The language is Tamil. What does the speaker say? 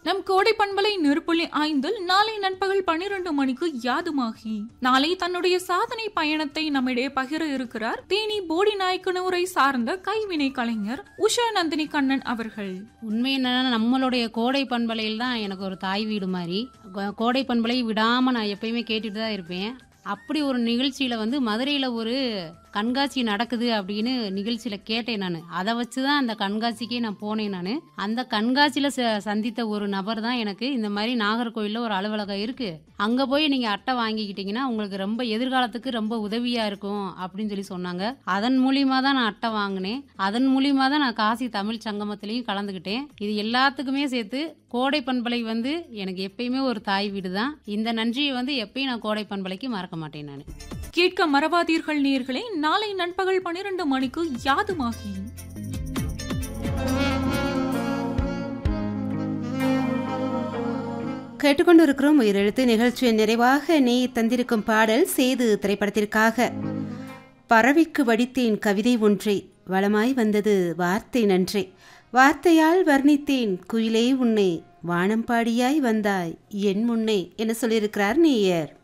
நம் கோடை பண்பலை நெருப்புள்ளி ஐந்தில் நாளை நண்பகல் பன்னிரண்டு மணிக்கு யாதுமாகி நாளை தன்னுடைய சாதனை பயணத்தை நம்மிடையே பகிர இருக்கிறார் தேனி போடி நாயக்கனூரை சார்ந்த கைவினை கலைஞர் உஷா நந்தினி கண்ணன் அவர்கள் உண்மை என்னன்னா நம்மளுடைய கோடை பண்பலையில் தான் எனக்கு ஒரு தாய் வீடு மாதிரி கோ- கோடை பண்பலை விடாமல் நான் எப்பயுமே கேட்டுட்டு தான் இருப்பேன் அப்படி ஒரு நிகழ்ச்சியில் வந்து மதுரையில் ஒரு கண்காட்சி நடக்குது அப்படின்னு நிகழ்ச்சியில் கேட்டேன் நான் அதை வச்சு தான் அந்த கண்காட்சிக்கே நான் போனேன் நான் அந்த கண்காட்சியில் ச சந்தித்த ஒரு நபர் தான் எனக்கு இந்த மாதிரி நாகர்கோயிலில் ஒரு அலுவலகம் இருக்குது அங்கே போய் நீங்கள் அட்டை வாங்கிக்கிட்டீங்கன்னா உங்களுக்கு ரொம்ப எதிர்காலத்துக்கு ரொம்ப உதவியாக இருக்கும் அப்படின்னு சொல்லி சொன்னாங்க அதன் மூலியமாக தான் நான் அட்டை வாங்கினேன் அதன் மூலியமாக தான் நான் காசி தமிழ் சங்கமத்திலையும் கலந்துக்கிட்டேன் இது எல்லாத்துக்குமே சேர்த்து கோடை பண்பலை வந்து எனக்கு எப்பயுமே ஒரு தாய் வீடு தான் இந்த நன்றியை வந்து எப்பயும் நான் கோடை பண்பலைக்கு மறக்க மாட்டேன் நான் கேட்க மறவாதீர்கள் நேர்களே நாளை நண்பகல் பன்னிரண்டு மணிக்கு யாதுமாகி கேட்டுக்கொண்டிருக்கிறோம் உயிரெழுத்து நிகழ்ச்சியின் நிறைவாக நீ தந்திருக்கும் பாடல் சேது திரைப்படத்திற்காக பறவைக்கு வடித்தேன் கவிதை ஒன்றை வளமாய் வந்தது வார்த்தை நன்றே வார்த்தையால் வர்ணித்தேன் குயிலே உன்னை வானம்பாடியாய் வந்தாய் என் முன்னே என சொல்லியிருக்கிறார் நேயர்